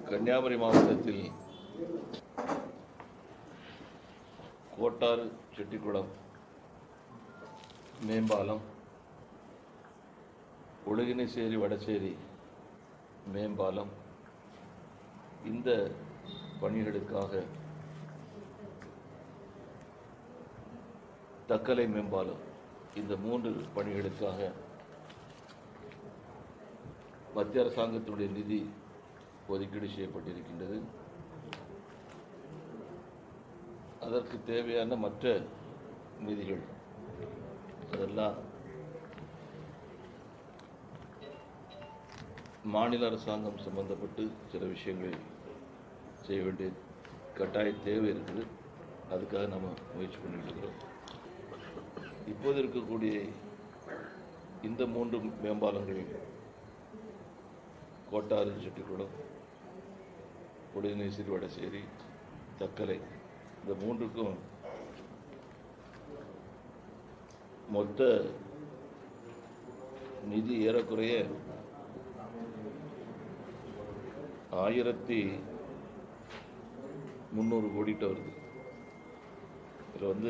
கன்னியாகுமரி மாவட்டத்தில் கோட்டாறு செட்டிக்குளம் மேம்பாலம் ஒழுகினசேரி வடசேரி மேம்பாலம் இந்த பணிகளுக்காக தக்கலை மேம்பாலம் இந்த மூன்று பணிகளுக்காக மத்திய அரசாங்கத்தினுடைய நிதி ஒதுக்கீடு செய்யப்பட்டிருக்கின்றது அதற்கு தேவையான மற்ற நிதிகள் அதெல்லாம் மாநில அரசாங்கம் சம்பந்தப்பட்டு சில விஷயங்களை செய்ய வேண்டிய கட்டாய தேவை இருக்குது அதுக்காக நம்ம முயற்சி பண்ணிட்டு இருக்கிறோம் இப்போது இருக்கக்கூடிய இந்த மூன்று மேம்பாலங்கள் கோட்டாறு செட்டிக்குளம் உடனேசிரி வடசேரி தக்கலை இந்த மூன்றுக்கும் மொத்த நிதி ஏறக்குறைய ஆயிரத்தி முந்நூறு கோடிட்ட வருது இதில் வந்து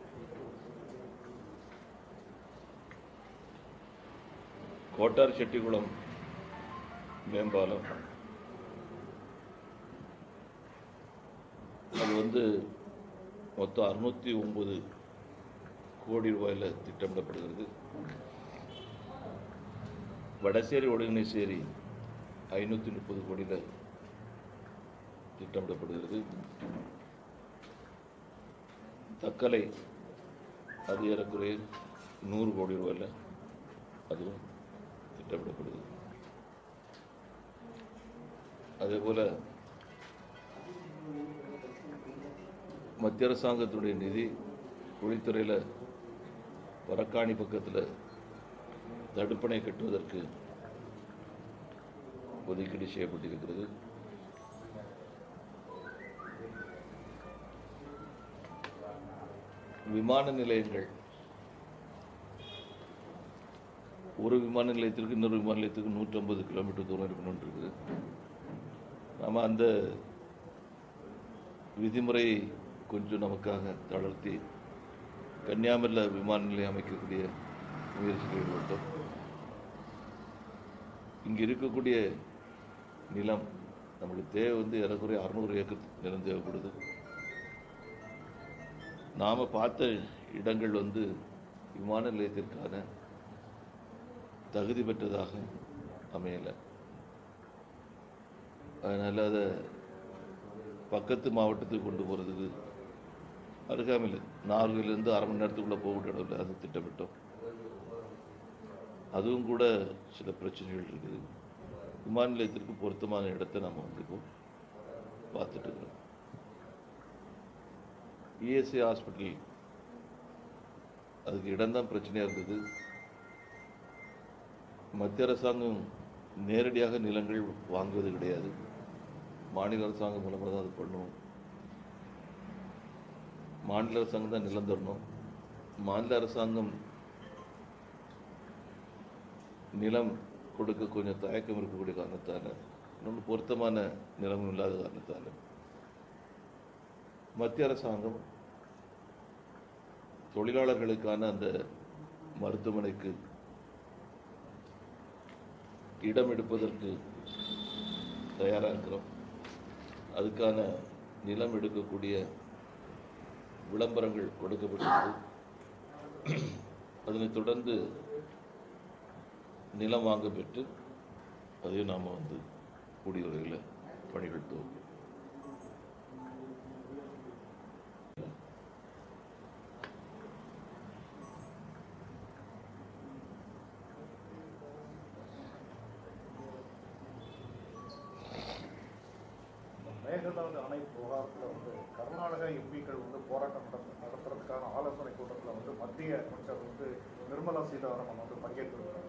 கோட்டார் செட்டிக்குளம் மேம்பாலம் அது வந்து மொத்தம் அறுநூற்றி ஒம்பது கோடி ரூபாயில் திட்டமிடப்படுகிறது வடசேரி ஒழுங்கினேசேரி ஐநூற்றி முப்பது கோடியில் திட்டமிடப்படுகிறது தக்கலை அது ஏறக்குறைய நூறு கோடி ரூபாயில் அதுவும் திட்டமிடப்படுது அதே போல் மத்திய அரசாங்கத்துடைய நிதி குழித்துறையில் வரக்காணி பக்கத்தில் தடுப்பணை கட்டுவதற்கு ஒதுக்கீடு செய்யப்பட்டிருக்கிறது விமான நிலையங்கள் ஒரு விமான நிலையத்திற்கு இன்னொரு விமான நிலையத்துக்கு நூற்றம்பது கிலோமீட்டர் தூரம் இருக்கணும்னு இருக்குது நம்ம அந்த விதிமுறையை கொஞ்சம் நமக்காக தளர்த்தி கன்னியாகுமரியில் விமான நிலையம் அமைக்கக்கூடிய முயற்சிகள் ஈடுபட்டோம் இங்கே இருக்கக்கூடிய நிலம் நம்மளுக்கு தேவை வந்து ஏறக்குறைய அறநூறு ஏக்கர் நிலம் தேவைப்படுது நாம் பார்த்த இடங்கள் வந்து விமான நிலையத்திற்கான தகுதி பெற்றதாக அமையலை அதனால் அதை பக்கத்து மாவட்டத்துக்கு கொண்டு போகிறதுக்கு அருகாமையில் நார்வேலேருந்து அரை மணி நேரத்துக்குள்ளே போகக்கூடிய இடத்துல அது திட்டமிட்டோம் அதுவும் கூட சில பிரச்சனைகள் இருக்குது விமான நிலையத்திற்கு பொருத்தமான இடத்தை நம்ம வந்து இப்போ பார்த்துட்டு இருக்கிறோம் இஎஸ்ஐ ஹாஸ்பிட்டல் அதுக்கு இடம்தான் பிரச்சனையாக இருந்தது மத்திய அரசாங்கம் நேரடியாக நிலங்கள் வாங்குவது கிடையாது மாநில அரசாங்கம் மூலமாக தான் அது பண்ணுவோம் மாநில அரசாங்கம் தான் நிலம் தரணும் மாநில அரசாங்கம் நிலம் கொடுக்க கொஞ்சம் தயக்கம் இருக்கக்கூடிய காரணத்தால் இன்னொன்று பொருத்தமான நிலமும் இல்லாத காரணத்தால் மத்திய அரசாங்கம் தொழிலாளர்களுக்கான அந்த மருத்துவமனைக்கு இடம் எடுப்பதற்கு தயாராக இருக்கிறோம் அதுக்கான நிலம் எடுக்கக்கூடிய விளம்பரங்கள் கொடுக்கப்பட்டது அதனைத் தொடர்ந்து நிலம் வாங்க பெற்று அதையும் நாம் வந்து கூடிய விரைவில் பணிகள் துவக்கும் மேகதாது அணை விவகாரத்தில் வந்து கர்நாடக எம்பிக்கள் வந்து போராட்டம் நடத்த- நடத்துறதுக்கான ஆலோசனை கூட்டத்தில் வந்து மத்திய அமைச்சர் வந்து நிர்மலா சீதாராமன் வந்து பங்கேற்றிருக்காங்க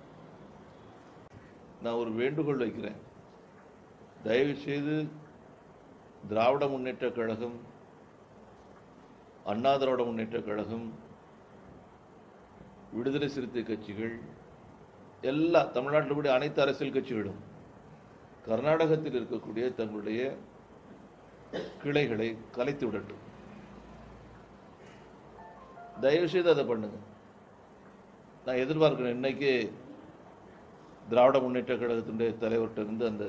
நான் ஒரு வேண்டுகோள் வைக்கிறேன் தயவு செய்து திராவிட முன்னேற்ற கழகம் அண்ணா திராவிட முன்னேற்ற கழகம் விடுதலை சிறுத்தை கட்சிகள் எல்லா தமிழ்நாட்டில் கூடிய அனைத்து அரசியல் கட்சிகளும் கர்நாடகத்தில் இருக்கக்கூடிய தங்களுடைய கிளைகளை கலைத்து விடட்டும் தயவு செய்து அதை பண்ணுங்க நான் எதிர்பார்க்கிறேன் இன்னைக்கு திராவிட முன்னேற்ற கழகத்தினுடைய தலைவர்கிட்ட இருந்து அந்த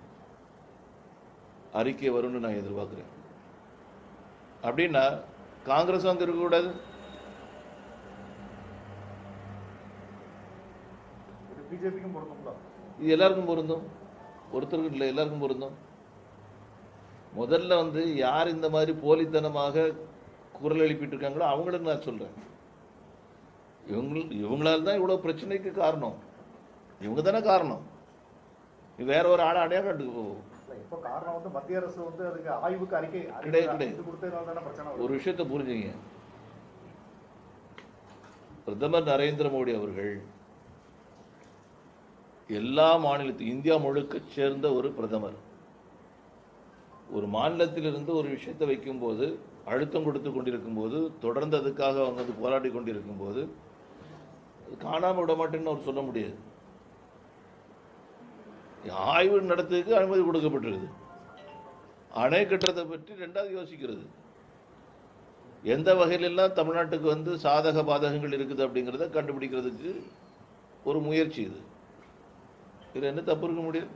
அறிக்கை வரும்னு நான் எதிர்பார்க்கிறேன் அப்படின்னா காங்கிரஸ் அங்கே இருக்கக்கூடாது இது பிஜேபிக்கும் பொருந்தும் தான் இது எல்லாருக்கும் பொருந்தும் ஒருத்தருக்கு இல்லை எல்லாருக்கும் பொருந்தும் முதல்ல வந்து யார் இந்த மாதிரி போலித்தனமாக குரல் எழுப்பிட்டு இருக்காங்களோ அவங்களுக்கு நான் சொல்றேன் இவங்க இவங்களால தான் இவ்வளோ பிரச்சனைக்கு காரணம் இவங்க தானே காரணம் நீ வேற ஒரு ஆளை அடையாளத்துக்கு போ இல்ல இப்போ காரணம் வந்து மத்திய அரசு வந்து அதுக்கு ஆய்வுக்கு அறிக்கை கிடையாது, கிடையாது. இது கொடுத்ததுனால தானே பிரச்சனை வருது. ஒரு விஷயத்தை புரிஞ்சுங்க பிரதமர் நரேந்திர மோடி அவர்கள் எல்லா மாநிலத்து இந்தியா முழுக்க சேர்ந்த ஒரு பிரதமர் ஒரு மாநிலத்திலிருந்து ஒரு விஷயத்தை வைக்கும்போது அழுத்தம் கொடுத்து கொண்டிருக்கும் போது தொடர்ந்து அதுக்காக அவங்க வந்து போராடி கொண்டிருக்கும் போது அது காணாம விட மாட்டேன்னு அவர் சொல்ல முடியாது ஆய்வு நடத்துறதுக்கு அனுமதி கொடுக்கப்பட்டிருக்குது அணை கட்டுறதை பற்றி ரெண்டாவது யோசிக்கிறது எந்த வகையிலெல்லாம் தமிழ்நாட்டுக்கு வந்து சாதக பாதகங்கள் இருக்குது அப்படிங்கிறத கண்டுபிடிக்கிறதுக்கு ஒரு முயற்சி இது இதில் என்ன தப்பு இருக்க முடியும்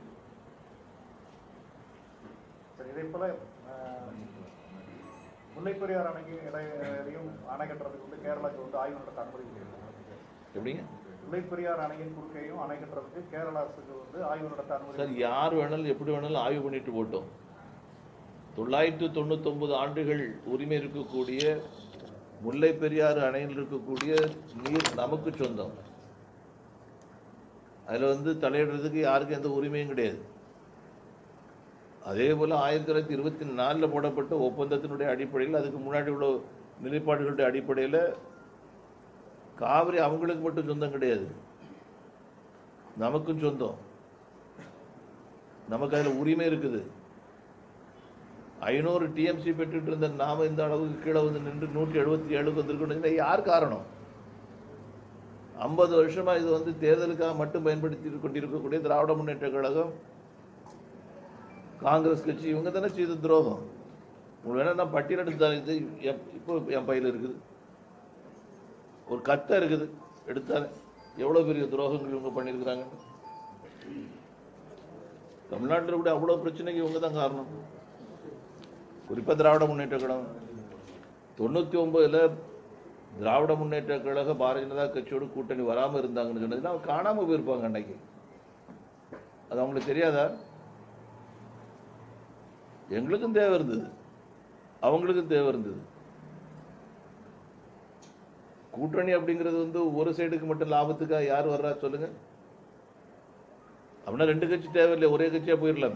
சரி இதே போல அஹ், முல்லைப் பெரியார் அணைக்கு இடையிலையும் அணை கட்டுறதுக்கு வந்து கேரளாக்கு வந்து ஆய்வு நடத்த அனுமதி கொடுத்திருக்காங்க. எப்படிங்க முல்லைப் பெரியார் அணையின் குறுக்கையும் அணை கட்டுறதுக்கு கேரள அரசுக்கு வந்து ஆய்வு நடத்த அனுமதி சார் யார் வேணாலும் எப்படி வேணாலும் ஆய்வு பண்ணிட்டு போட்டோம் தொள்ளாயிரத்து தொண்ணூத்தொன்பது ஆண்டுகள் உரிமை இருக்கக்கூடிய முல்லை பெரியாறு அணையில் இருக்கக்கூடிய நீர் நமக்கு சொந்தம் அதில் வந்து தலையிடுறதுக்கு யாருக்கும் எந்த உரிமையும் கிடையாது அதே போல் ஆயிரத்தி தொள்ளாயிரத்தி இருபத்தி நாலில் போடப்பட்ட ஒப்பந்தத்தினுடைய அடிப்படையில் அதுக்கு முன்னாடி உள்ள நிலைப்பாடுகளுடைய அடிப்படையில் காவிரி அவங்களுக்கு மட்டும் சொந்தம் கிடையாது நமக்கும் சொந்தம் நமக்கு அதில் உரிமை இருக்குது ஐநூறு டிஎம்சி பெற்றுட்டு இருந்த நாம இந்த அளவுக்கு கீழே வந்து நின்று நூற்றி எழுபத்தி ஏழுக்கு வந்திருக்கணும் யார் காரணம் ஐம்பது வருஷமா இது வந்து தேர்தலுக்காக மட்டும் பயன்படுத்தி கொண்டிருக்கக்கூடிய திராவிட முன்னேற்ற கழகம் காங்கிரஸ் கட்சி இவங்க தானே செய்த துரோகம் உங்களுக்கு வேணா நான் பட்டியலெடுத்து தரேன். இது என்- இப்போ என் பையில இருக்குது ஒரு கத்தை இருக்குது எடுத்தாரு எவ்வளோ பெரிய துரோகங்கள் இவங்க பண்ணியிருக்கிறாங்க தமிழ்நாட்டில் கூட அவ்வளோ பிரச்சனைக்கு இவங்க தான் காரணம் குறிப்பாக திராவிட முன்னேற்ற கழகம் தொண்ணூற்றி ஒன்பதுல திராவிட முன்னேற்ற கழக பாரதிய ஜனதா கட்சியோட கூட்டணி வராமல் இருந்தாங்கன்னு சொன்னதுன்னா அவங்க காணாமல் போயிருப்பாங்க அன்னைக்கு அது அவங்களுக்கு தெரியாதா எங்களுக்கும் தேவை இருந்தது அவங்களுக்கும் தேவை இருந்தது கூட்டணி அப்படிங்கிறது வந்து ஒரு சைடுக்கு மட்டும் லாபத்துக்காக யார் வர்றா சொல்லுங்க அப்படின்னா ரெண்டு கட்சி தேவையில்லை ஒரே கட்சியா போயிடலாமே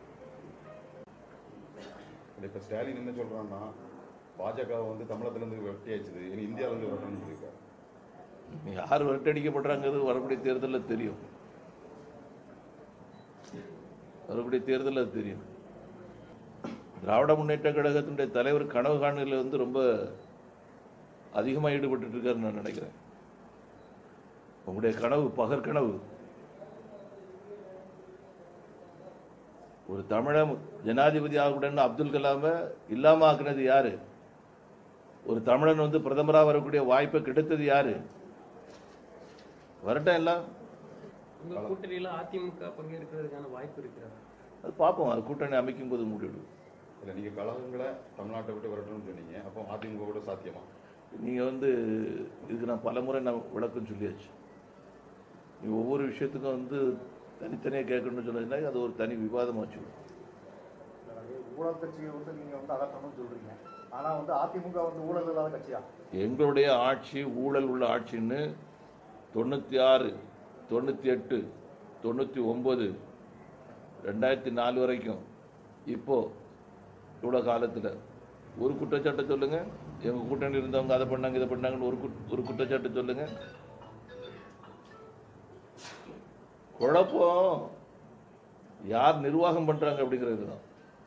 இல்ல, இப்ப ஸ்டாலின் என்ன சொல்றான்னா பாஜக வந்து தமிழகத்துல இருந்து வெட்டியாச்சுது இனி இந்தியால இருந்து வரணும்னு சொல்லியிருக்காரு யார் விரட்டடிக்கப்படுறாங்கிறது வரக்கூடிய தேர்தலில் தெரியும் வரக்கூடிய தேர்தலில் அது தெரியும் திராவிட முன்னேற்ற கழகத்தினுடைய தலைவர் கனவு காணுதலில் வந்து ரொம்ப அதிகமாக ஈடுபட்டு இருக்காருன்னு நான் நினைக்கிறேன் உங்களுடைய கனவு பகற்கனவு ஒரு தமிழன் ஜனாதிபதி ஆகக்கூடாதுன்னு அப்துல் கலாமை இல்லாம ஆக்குனது யாரு ஒரு தமிழன் வந்து பிரதமராக வரக்கூடிய வாய்ப்பை கிடைத்தது யாரு வரட்டும் எல்லாம் உங்க கூட்டணியில அதிமுக பங்கேற்கிறதுக்கான வாய்ப்பு இருக்கிறதா அது பார்ப்போம் அது கூட்டணி அமைக்கும் போது முடிவு இல்ல நீங்க கழகங்களை தமிழ்நாட்டை விட்டு வரட்டும்னு சொன்னீங்க அப்போ அதிமுக கூட சாத்தியமா நீங்கள் வந்து இதுக்கு நான் பல முறை நான் விளக்கம் சொல்லியாச்சு நீ ஒவ்வொரு விஷயத்துக்கும் வந்து தனித்தனியாக கேட்கணும்னு சொன்னதுன்னா அது ஒரு தனி விவாதமாக வச்சுக்கணும் அதாவது ஊழல் கட்சியை வந்து நீங்க வந்து அகற்றணும்னு சொல்றீங்க ஆனா வந்து அதிமுக வந்து ஊழல் இல்லாத கட்சியா எங்களுடைய ஆட்சி ஊழல் உள்ள ஆட்சின்னு தொண்ணூற்றி ஆறு தொண்ணூற்றி எட்டு தொண்ணூற்றி ஒம்பது ரெண்டாயிரத்தி நாலு வரைக்கும் இப்போ இவ்வளோ காலத்தில் ஒரு குற்றச்சாட்டை சொல்லுங்க எங்கள் கூட்டணி இருந்தவங்க அதை பண்ணாங்க இதை பண்ணாங்கன்னு ஒரு குட்- ஒரு குற்றச்சாட்டு சொல்லுங்க குழப்பம் யார் நிர்வாகம் பண்றாங்க அப்படிங்கிறது தான்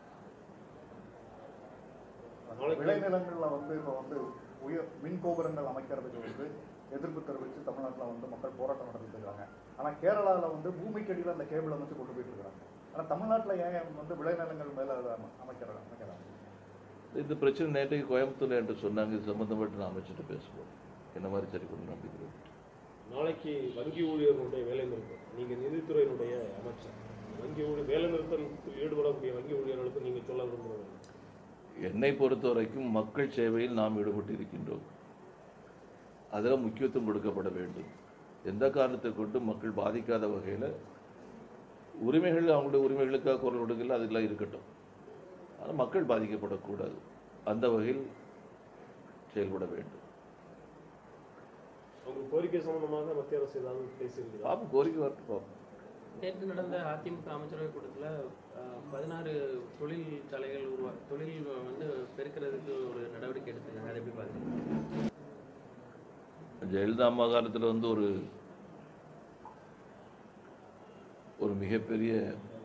விளைநிலங்கள்ல வந்து இப்போ வந்து உயர் மின் கோபுரங்கள் அமைக்கிறதுக்கு வந்து எதிர்ப்பு தெரிவித்து தமிழ்நாட்டுல வந்து மக்கள் போராட்டம் நடத்திட்டு இருக்காங்க ஆனா கேரளால வந்து பூமிக்கடியில அந்த கேபிள் அமைச்சு கொண்டு போயிட்டு இருக்காங்க ஆனா தமிழ்நாட்டுல ஏன் வந்து விளைநிலங்கள் மேல அதை அம- அமைக்கிறாங்க அமைக்கிறாங்க இந்த பிரச்சனை நேற்றைக்கு கோயம்புத்தூர்ல என்று சொன்னாங்க இது சம்பந்தப்பட்டு நான் அமைச்சிட்டு பேசுவோம் என்ன மாதிரி சரி பண்ணணும் அப்படிங்கிறது நாளைக்கு வங்கி ஊழியர்களுடைய வேலை நிறுத்தம் நீங்க நிதித்துறையினுடைய அமைச்சர் வங்கி ஊழியர் வேலை நிறுத்தத்தில் ஈடுபடக்கூடிய வங்கி ஊழியர்களுக்கு நீங்க சொல்ல விரும்புறது என்னை பொறுத்த வரைக்கும் மக்கள் சேவையில் நாம் ஈடுபட்டு இருக்கின்றோம் அதில் முக்கியத்துவம் கொடுக்கப்பட வேண்டும் எந்த காரணத்தை கொண்டு மக்கள் பாதிக்காத வகையில் உரிமைகள் அவங்களுடைய உரிமைகளுக்காக குரல் கொடுக்கல அதெல்லாம் இருக்கட்டும் ஆனால் மக்கள் பாதிக்கப்படக்கூடாது அந்த வகையில் செயல்பட வேண்டும் உங்க கோரிக்கை சம்பந்தமாக மத்திய அரசு ஏதாவது பேசியிருக்கிறா பாப்போம் கோரிக்கை வரட்டு பார்ப்போம் நேற்று நடந்த அதிமுக அமைச்சரவை கூட்டத்தில் பதினாறு தொழிற்சாலைகள் உருவா தொழில் வந்து பெருக்கிறதுக்கு ஒரு நடவடிக்கை எடுத்திருக்காங்க அதை எப்படி பார்க்குறீங்க ஜெயலலிதா அம்மா காலத்தில் வந்து ஒரு ஒரு மிகப்பெரிய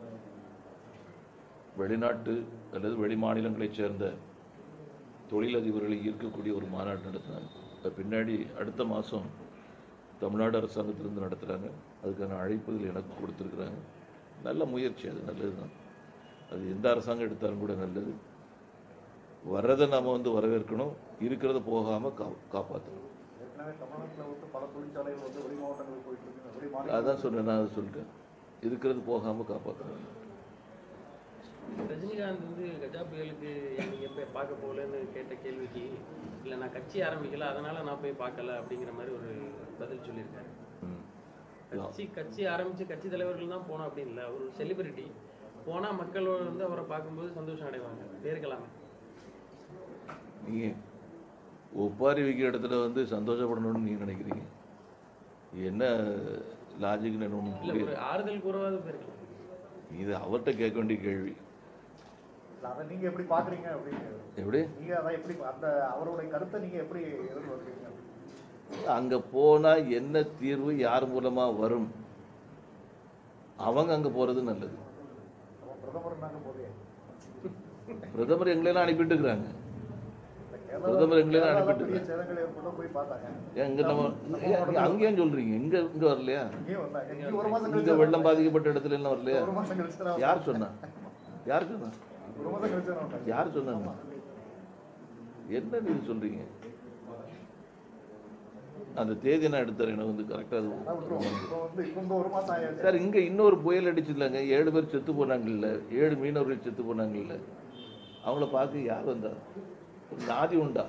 வெளிநாட்டு அல்லது வெளி மாநிலங்களைச் சேர்ந்த தொழிலதிபர்களை ஈர்க்கக்கூடிய ஒரு மாநாடு நடத்தினாங்க அது பின்னாடி அடுத்த மாதம் தமிழ்நாடு அரசாங்கத்திலிருந்து நடத்துகிறாங்க அதுக்கான அழைப்புகள் எனக்கு கொடுத்துருக்குறாங்க நல்ல முயற்சி அது நல்லது தான் அது எந்த அரசாங்கம் எடுத்தாலும் கூட நல்லது வர்றதை நாம் வந்து வரவேற்கணும் இருக்கிறத போகாமல் கா காப்பாற்றணும் ஏற்கனவே தமிழ்நாட்டுல வந்து பல தொழிற்சாலைகள் வந்து வெளி மாவட்டங்களுக்கு போயிட்டு இருக்கு வெளி மாநில அதான் சொன்னேன் நான் அதை சொல்லிட்டேன் இருக்கிறது போகாமல் காப்பாற்றணும் ரஜினிகாந்த் வந்து கஜா புயலுக்கு நீங்க போய் பார்க்க போகலன்னு கேட்ட கேள்விக்கு இல்லை நான் கட்சி ஆரம்பிக்கல அதனால நான் போய் பார்க்கல அப்படிங்கிற மாதிரி ஒரு பதில் சொல்லியிருக்காரு ம். கட்சி கட்சி ஆரம்பிச்சு கட்சி தலைவர்கள் தான் போனோம் அப்படின்னு இல்லை ஒரு செலிபிரிட்டி போனா மக்கள் வந்து அவரை பார்க்கும்போது சந்தோஷம் அடைவாங்க பேருக்கலாமே நீங்கள் ஒப்பாரி வைக்கிற இடத்துல வந்து சந்தோஷப்படணும்னு நீங்கள் நினைக்கிறீங்க என்ன லாஜிக்னு என்ன ஒன்றும் இல்லை புரியல ஒரு ஆறுதல் கூறவாது போயிருக்கலாம் இது அவர்கிட்ட கேட்க வேண்டிய கேள்வி இல்ல, அதை நீங்க எப்படி பாக்குறீங்க அப்படின்னு எப்படி நீங்க அதை எப்படி அந்த அவருடைய கருத்தை நீங்க எப்படி எதிர்பார்க்கறீங்க அங்கே போனால் என்ன தீர்வு யார் மூலமாக வரும் அவங்க அங்கே போகிறது நல்லது அவன் பிரதமர் நாங்க போதே பிரதமர் எங்களெல்லாம் அனுப்பிட்டு இருக்கிறாங்க இந்த பிரதமர் எங்களை தான் கேரளால அனுப்பிட்டு பெரிய சேதங்கள் ஏற்பட்டு போய் பார்த்தாங்க ஏன் இங்கே நம்ம ஏன் அங்கேயும் சொல்கிறீங்க இங்கே இங்கே வரலையா இங்கேயும் வந்தாங்க இங்க ஒரு மாசம் இங்கே கழிச்சு வெள்ளம் பாதிக்கப்பட்ட இடத்துல எல்லாம் வரலையா ஒரு மாசம் கழிச்சு தான் யார் சொன்னா யார் சொன்னா ஒரு மாசம் கழிச்சு தான் வந்தாங்க யார் சொன்னாங்க என்ன நீங்க சொல்றீங்க அந்த தேதி நான் எடுத்துறேன் எனக்கு வந்து கரெக்டாக அது அதான் விட்டுருவோம். இப்போ வந்து இப்போ இந்த ஒரு மாசம் ஆயாச்சு சார் இங்க இன்னொரு புயல் அடிச்சிடலாங்க ஏழு பேர் செத்து போனாங்கல்ல ஏழு மீனவர்கள் செத்து போனாங்கல்ல அவங்கள பார்க்க யார் வந்தா ஒரு நாதி உண்டா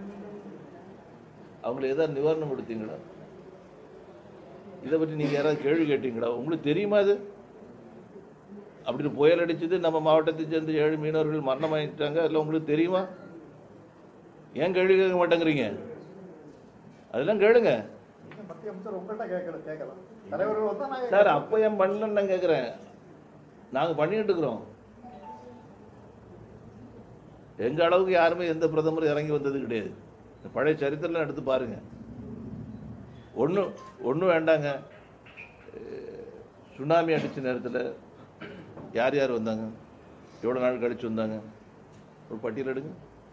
அவங்கள ஏதாவது நிவாரணம் கொடுத்தீங்களா இதை பற்றி நீங்க யாராவது கேள்வி கேட்டீங்களா உங்களுக்கு தெரியுமா அது அப்படி ஒரு புயல் அடிச்சது நம்ம மாவட்டத்தை சேர்ந்த ஏழு மீனவர்கள் மரணமாயிட்டாங்க அதில் உங்களுக்கு தெரியுமா ஏன் கேள்வி கேட்க மாட்டேங்கிறீங்க அதெல்லாம் கேளுங்க நீங்க மத்திய அமைச்சர் உங்கள்கிட்ட கேட்கல கேட்கலாம் தலைவர்கள் வந்தா நான் சார் அப்போ ஏன் பண்ணலன்னு நான் கேட்குறேன் நாங்கள் பண்ணிட்டு இருக்கிறோம் எங்க அளவுக்கு யாருமே எந்த பிரதமரும் இறங்கி வந்தது கிடையாது இந்த பழைய சரித்திரம்லாம் எடுத்து பாருங்க ஒன்றும் ஒன்றும் வேண்டாங்க அஹ் சுனாமி அடிச்ச நேரத்தில் யார் யார் வந்தாங்க எவ்வளோ நாள் கழிச்சு வந்தாங்க ஒரு பட்டியல் எடுங்க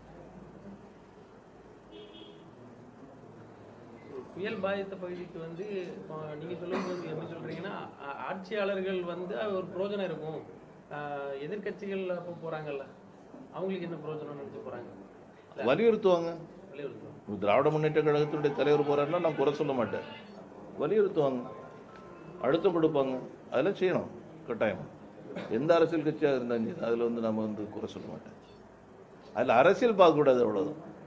புயல் பாதித்த பகுதிக்கு வந்து இப்போ நீங்க சொல்லும்போது எப்படி சொல்றீங்கன்னா ஆ- ஆட்சியாளர்கள் வந்து ஒரு பிரயோஜனம் இருக்கும் ஆஹ் எதிர்க்கட்சிகள் அப்போ போறாங்கல்ல அவங்களுக்கு என்ன பிரயோஜனம் நினைச்சு போறாங்க வலியுறுத்துவாங்க வலியுறுத்தும் திராவிட முன்னேற்ற கழகத்தினுடைய தலைவர் போறாருன்னா நான் குறை சொல்ல மாட்டேன் வலியுறுத்துவாங்க அழுத்தம் கொடுப்பாங்க அதெல்லாம் செய்யணும் கட்டாயம் எந்த அரசியல் கட்சியாக இருந்தாலும் சரி அதில் வந்து நம்ம வந்து குறை சொல்ல மாட்டேன் அதில் அரசியல் பார்க்கக்கூடாது அவ்வளோதான்